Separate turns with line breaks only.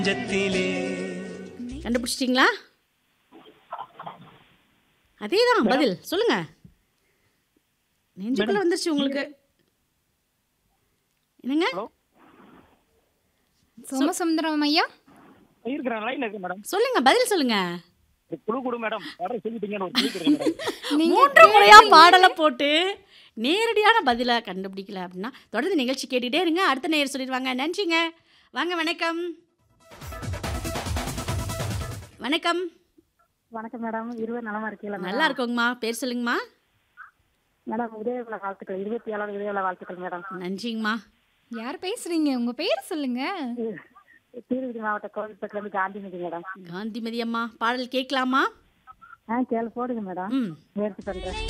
நெஞ்சத்திலே
கண்டுபிடிச்சிட்டிங்களா அதேதான் பதில் சொல்லுங்க நெஞ்சுக்குள்ள வந்துருச்சு உங்களுக்கு என்னங்க
சோமசுந்தரம் ஐயா
இருக்கிறேன் லைன்ல இருக்கு மேடம்
சொல்லுங்க பதில் சொல்லுங்க
குழு குடு மேடம் வர சொல்லிட்டீங்கன்னு ஒரு குழு கொடுங்க மேடம்
மூன்று முறையா பாடலை போட்டு நேரடியான பதிலை கண்டுபிடிக்கல அப்படின்னா தொடர்ந்து நிகழ்ச்சி கேட்டுட்டே இருங்க அடுத்த நேர் சொல்லிடுவாங்க நன்றிங்க வாங்க வணக்கம் வணக்கம்
வணக்கம் மேடம் இருவர் நலமா இருக்கீங்களா
நல்லா இருக்கோங்கம்மா பேர் சொல்லுங்கம்மா
மேடம் உதயவிழா வாழ்த்துக்கள் இருபத்தி ஏழாவது உதயவிழா வாழ்த்துக்கள் மேடம்
நன்றிங்கம்மா
யார் பேசுறீங்க உங்க பேர் சொல்லுங்க
தூத்துக்குடி மாவட்ட கோவில்பேட்டில இருந்து காந்திமதி மேடம்
காந்திமதி அம்மா பாடல் கேட்கலாமா
ஆ கேளு போடுங்க மேடம்
ம்
முயற்சி பண்றேன்